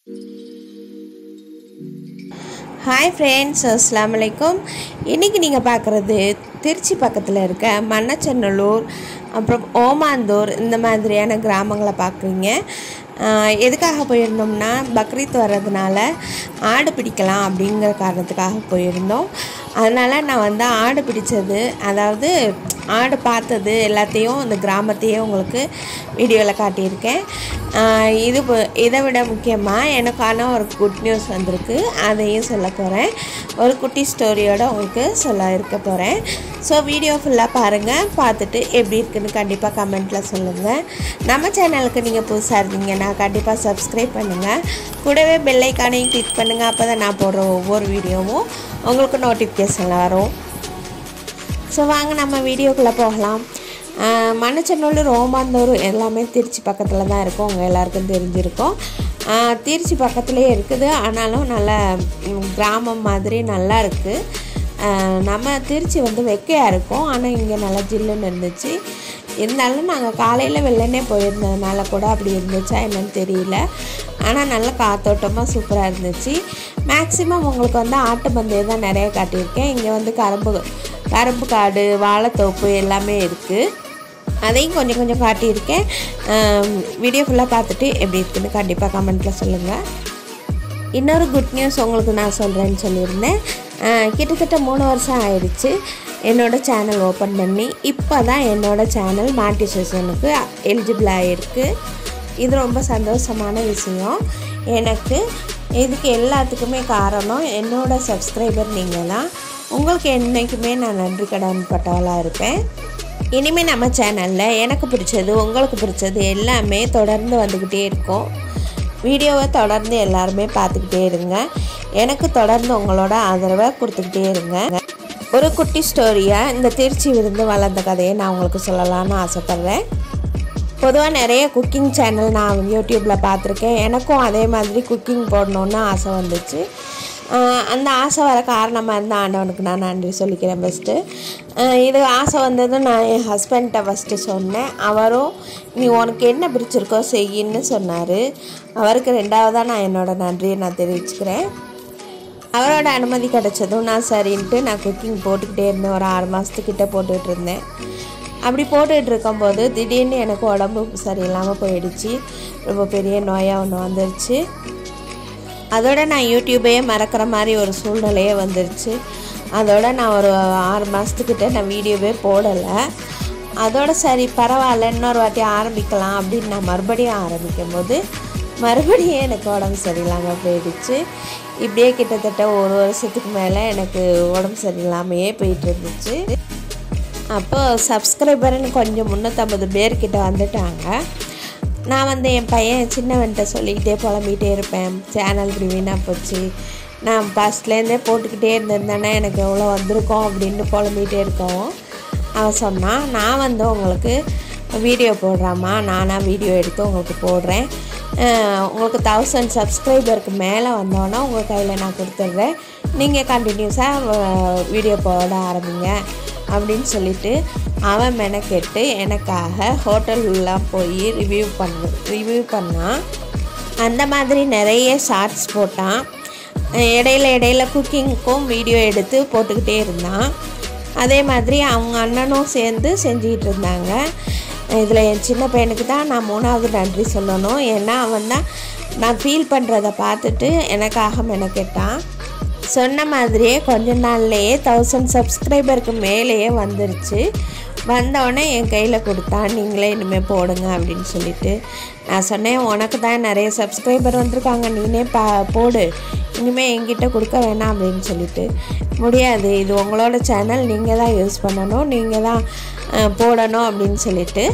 hi friends அஸ்லாம் வலைக்கும் இன்றைக்கி நீங்கள் பார்க்குறது திருச்சி பக்கத்தில் இருக்க மண்ணச்சநல்லூர் அப்புறம் ஓமாந்தூர் இந்த மாதிரியான கிராமங்களை பார்க்குறீங்க ஆஹ் எதுக்காக போயிருந்தோம்னா பக்ரீத் வர்றதுனால ஆடு பிடிக்கலாம் அப்படிங்கிற காரணத்துக்காக போயிருந்தோம் அதனால் நான் வந்து ஆடு பிடிச்சது அதாவது ஆடு பார்த்தது எல்லாத்தையும் இந்த கிராமத்தையே உங்களுக்கு வீடியோவில் காட்டியிருக்கேன் ஆஹ் இது ப- இதை விட முக்கியமாக எனக்கான ஒரு குட் நியூஸ் வந்திருக்கு அதையும் சொல்ல போகிறேன் ஒரு குட்டி ஸ்டோரியோட உங்களுக்கு சொல்ல இருக்க போகிறேன் ஸோ வீடியோ ஃபுல்லாக பாருங்கள் பார்த்துட்டு எப்படி இருக்குன்னு கண்டிப்பாக கமெண்ட்டில் சொல்லுங்கள் நம்ம சேனலுக்கு நீங்கள் புதுசாக இருந்தீங்கன்னா கண்டிப்பாக சப்ஸ்கிரைப் பண்ணுங்கள் கூடவே பெல்லைக்கானையும் கிளிக் பண்ணுங்கள் அப்போ தான் நான் போடுற ஒவ்வொரு வீடியோவும் உங்களுக்கு நோட்டிஃபிகேஷனில் வரும் ஸோ வாங்க நம்ம வீடியோக்குள்ளே போகலாம் ஆஹ் மண்ணச்சநல்லூர் ரோமாந்தூர் எல்லாமே திருச்சி பக்கத்தில் தான் இருக்கும் உங்கள் எல்லாருக்கும் தெரிஞ்சிருக்கும் ஆஹ் திருச்சி பக்கத்துலேயே இருக்குது ஆனாலும் நல்ல ம், கிராமம் மாதிரி நல்லா இருக்குது ஆஹ் நம்ம திருச்சி வந்து வெக்கையாக இருக்கும் ஆனால் இங்கே நல்லா ஜில்லுன்னு இருந்துச்சு இருந்தாலும் நாங்கள் காலையில் வெள்ளனே போயிருந்ததுனால கூட அப்படி இருந்துச்சா என்னன்னு தெரியல ஆனால் நல்ல காத்தோட்டமாக சூப்பராக இருந்துச்சு மேக்ஸிமம் உங்களுக்கு வந்து ஆட்டு பந்தயம் தான் நிறைய காட்டியிருக்கேன் இங்கே வந்து கரும்பு கரும்பு காடு வாழைத்தோப்பு எல்லாமே இருக்குது அதையும் கொஞ்சம் கொஞ்சம் காட்டியிருக்கேன் வீடியோ ஃபுல்லாக பார்த்துட்டு எப்படி இருக்குன்னு கண்டிப்பாக கமெண்ட்டில் சொல்லுங்கள் இன்னொரு குட் நியூஸ் உங்களுக்கு நான் சொல்கிறேன்னு சொல்லியிருந்தேன் அஹ் கிட்டத்தட்ட மூணு வருஷம் ஆயிடுச்சு என்னோட சேனல் ஓப்பன் பண்ணி இப்போ தான் என்னோட சேனல் மானிட்டைசேஷனுக்கு எலிஜிபிள் ஆகிருக்கு இது ரொம்ப சந்தோஷமான விஷயம் எனக்கு இதுக்கு எல்லாத்துக்குமே காரணம் என்னோட சப்ஸ்கிரைபர் நீங்கள் தான் உங்களுக்கு என்றைக்குமே நான் நன்றி கடன் பட்டவளாக இருப்பேன் இனிமேல் நம்ம சேனலில் எனக்கு பிடிச்சது உங்களுக்கு பிடிச்சது எல்லாமே தொடர்ந்து வந்துக்கிட்டே இருக்கும் வீடியோவை தொடர்ந்து எல்லாருமே பார்த்துக்கிட்டே இருங்க எனக்கு தொடர்ந்து உங்களோட ஆதரவை கொடுத்துக்கிட்டே இருங்க ஒரு குட்டி ஸ்டோரியாக இந்த திருச்சி விருந்து வளர்ந்த கதையை நான் உங்களுக்கு சொல்லலாம்னு ஆசைப்பட்றேன் பொதுவாக நிறைய குக்கிங் சேனல் நான் யூடியூப்பில் பார்த்துருக்கேன் எனக்கும் அதே மாதிரி குக்கிங் போடணுன்னு ஆசை வந்துச்சு ஆஹ் அந்த ஆசை வர காரணமாக இருந்த ஆண்டவனுக்கு நான் நன்றி சொல்லிக்கிறேன் பெஸ்ட்டு இது ஆசை வந்தது நான் என் ஹஸ்பண்ட்டை ஃபஸ்ட்டு சொன்னேன் அவரும் நீ உனக்கு என்ன பிடிச்சிருக்கோ செய்யின்னு சொன்னார் அவருக்கு ரெண்டாவதாக நான் என்னோட நன்றியை நான் தெரிவிச்சுக்கிறேன் அவரோட அனுமதி கிடைச்சதும் நான் சரின்ட்டு நான் குக்கிங் போட்டுக்கிட்டே இருந்தேன் ஒரு ஆறு மாதத்துக்கிட்ட போட்டுட்டு இருந்தேன் அப்படி போட்டுட்டு இருக்கும்போது திடீர்னு எனக்கு உடம்பு சரியில்லாமல் போயிடுச்சு ரொம்ப பெரிய நோயாக ஒன்று வந்துருச்சு அதோட நான் யூடியூபையே மறக்கிற மாதிரி ஒரு சூழ்நிலையே வந்துருச்சு அதோட நான் ஒரு ஆறு மாதத்துக்கிட்ட நான் வீடியோவே போடலை அதோட சரி பரவாயில்ல இன்னொரு வாட்டி ஆரம்பிக்கலாம் அப்படின்னு நான் மறுபடியும் ஆரம்பிக்கும் போது மறுபடியும் எனக்கு உடம்பு சரியில்லாமல் போயிடுச்சு இப்படியே கிட்டத்தட்ட ஒரு வருஷத்துக்கு மேலே எனக்கு உடம்பு சரியில்லாமையே போயிட்டு இருந்துச்சு அப்போ சப்ஸ்கிரைபர்னு கொஞ்சம் முந்நூற்றம்பது பேர்கிட்ட வந்துட்டாங்க நான் வந்து என் பையன் சின்னவன்கிட்ட சொல்லிக்கிட்டே புலம்பிகிட்டே இருப்பேன் சேனல் இப்படி வீணாக போச்சு நான் ஃபஸ்ட்லேருந்தே போட்டுக்கிட்டே இருந்திருந்தேன்னா எனக்கு எவ்வளோ வந்திருக்கோம் அப்படின்னு புலம்பிகிட்டே இருக்கவும் அவன் சொன்னான் நான் வந்து உங்களுக்கு வீடியோ போடுறாம்மா நானாக வீடியோ எடுத்து உங்களுக்கு போடுறேன் அஹ் உங்களுக்கு தௌசண்ட் சப்ஸ்கிரைபருக்கு மேலே வந்தோன்னா உங்கள் கையில் நான் கொடுத்துட்றேன் நீங்கள் கண்டினியூஸாக வீடியோ போட ஆரம்பிங்க அப்படின்னு சொல்லிட்டு அவன் மெனக்கெட்டு எனக்காக ஹோட்டல்லாம் போய் ரிவ்யூ பண்ண ரிவ்யூ பண்ணான் அந்த மாதிரி நிறைய ஷார்ட்ஸ் போட்டான் இடையில இடையில குக்கிங்க்கும் வீடியோ எடுத்து போட்டுக்கிட்டே இருந்தான் அதே மாதிரி அவங்க அண்ணனும் சேர்ந்து செஞ்சுக்கிட்டு இருந்தாங்க இதில் என் சின்ன பையனுக்கு தான் நான் மூணாவது நன்றி சொல்லணும் ஏன்னா அவன் தான் நான் ஃபீல் பண்ணுறத பார்த்துட்டு எனக்காக மெனக்கெட்டான் சொன்ன மாதிரியே கொஞ்ச நாள்லேயே தௌசண்ட் சப்ஸ்கிரைபருக்கு மேலேயே வந்துருச்சு வந்தோடனே என் கையில் கொடுத்தான் நீங்களே இனிமேல் போடுங்க அப்படின்னு சொல்லிட்டு நான் சொன்னேன் உனக்கு தான் நிறைய சப்ஸ்கிரைபர் வந்திருக்காங்க நீனே பா போடு இனிமேல் என்கிட்ட கொடுக்க வேணாம் அப்படின்னு சொல்லிட்டு முடியாது இது உங்களோட சேனல் நீங்கள் தான் யூஸ் பண்ணணும் நீங்கள் தான் அஹ், போடணும் அப்படின்னு சொல்லிட்டு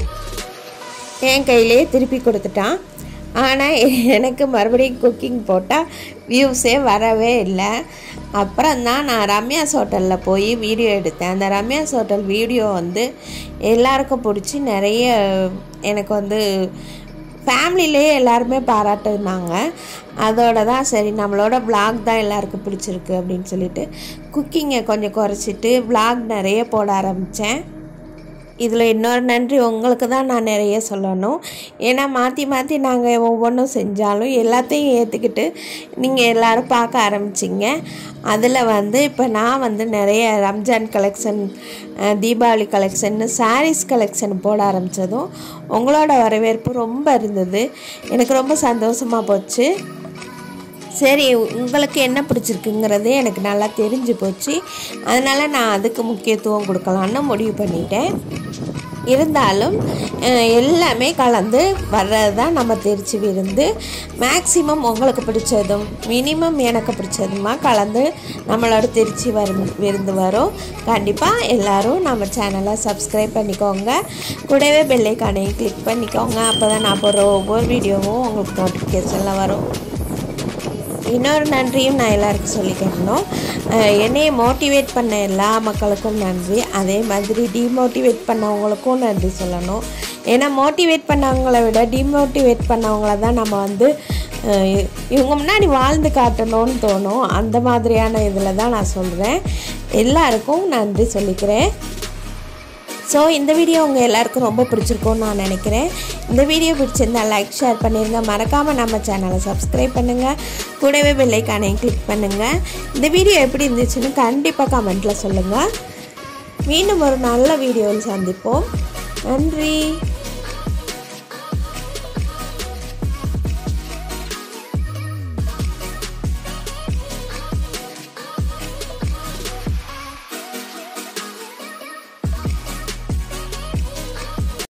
என் கையிலே திருப்பி கொடுத்துட்டான் ஆனால் எனக்கு மறுபடியும் குக்கிங் போட்டால் வியூஸே வரவே இல்லை அப்புறம் தான் நான் ரம்யாஸ் ஹோட்டலில் போய் வீடியோ எடுத்தேன் அந்த ரம்யாஸ் ஹோட்டல் வீடியோ வந்து எல்லாருக்கும் பிடிச்சி நிறைய எனக்கு வந்து ஃபேமிலிலேயே எல்லாருமே பாராட்டுனாங்க அதோட தான் சரி நம்மளோட vlog தான் எல்லாருக்கும் பிடிச்சிருக்கு அப்படின்னு சொல்லிட்டு குக்கிங்கை கொஞ்சம் குறைச்சிட்டு vlog நிறைய போட ஆரம்பித்தேன் இதில் இன்னொரு நன்றி உங்களுக்கு தான் நான் நிறைய சொல்லணும் ஏன்னா மாற்றி மாற்றி நாங்கள் ஒவ்வொன்றும் செஞ்சாலும் எல்லாத்தையும் ஏற்றுக்கிட்டு நீங்கள் எல்லோரும் பார்க்க ஆரம்பிச்சிங்க அதில் வந்து இப்போ நான் வந்து நிறைய Ramzan collection Deepavali collection saris collection போட ஆரம்பித்ததும் உங்களோட வரவேற்பு ரொம்ப இருந்தது எனக்கு ரொம்ப சந்தோஷமாக போச்சு சரி உங்களுக்கு என்ன பிடிச்சிருக்குங்கிறது எனக்கு நல்லா தெரிஞ்சு போச்சு அதனால் நான் அதுக்கு முக்கியத்துவம் கொடுக்கலான்னு முடிவு பண்ணிட்டேன் இருந்தாலும் அஹ், எல்லாமே கலந்து வர்றது தான் நம்ம திருச்சி விருந்து மேக்ஸிமம் உங்களுக்கு பிடிச்சதும் மினிமம் எனக்கு பிடிச்சதுமா கலந்து நம்மளோட திருச்சி வரும் விருந்து வரும் கண்டிப்பாக எல்லோரும் நம்ம சேனலை சப்ஸ்கிரைப் பண்ணிக்கோங்க கூடவே பெல்லைக்கானையும் கிளிக் பண்ணிக்கோங்க அப்போ தான் நான் போடுற ஒவ்வொரு வீடியோவும் உங்களுக்கு நோட்டிஃபிகேஷனில் வரும் இன்னொரு நன்றியும் நான் எல்லாருக்கும் சொல்லிக்கிறணும் அஹ் என்னையை மோட்டிவேட் பண்ண எல்லா மக்களுக்கும் நன்றி அதே மாதிரி டிமோட்டிவேட் பண்ணவங்களுக்கும் நன்றி சொல்லணும் ஏன்னா மோட்டிவேட் பண்ணவங்கள விட டிமோட்டிவேட் பண்ணவங்கள தான் நம்ம வந்து அஹ் இவங்க முன்னாடி வாழ்ந்து காட்டணும்னு தோணும் அந்த மாதிரியான இதில் தான் நான் சொல்கிறேன் எல்லாருக்கும் நன்றி சொல்லிக்கிறேன் ஸோ இந்த வீடியோ உங்கள் எல்லாருக்கும் ரொம்ப பிடிச்சிருக்கும்னு நான் நினைக்கிறேன் இந்த வீடியோ பிடிச்சிருந்தா லைக் ஷேர் பண்ணிடுங்க மறக்காமல் நம்ம சேனலை சப்ஸ்கிரைப் பண்ணுங்கள் கூடவே பெல்லைக்கானையும் கிளிக் பண்ணுங்கள் இந்த வீடியோ எப்படி இருந்துச்சுன்னு கண்டிப்பாக கமெண்ட்டில் சொல்லுங்கள் மீண்டும் ஒரு நல்ல வீடியோவில் சந்திப்போம் நன்றி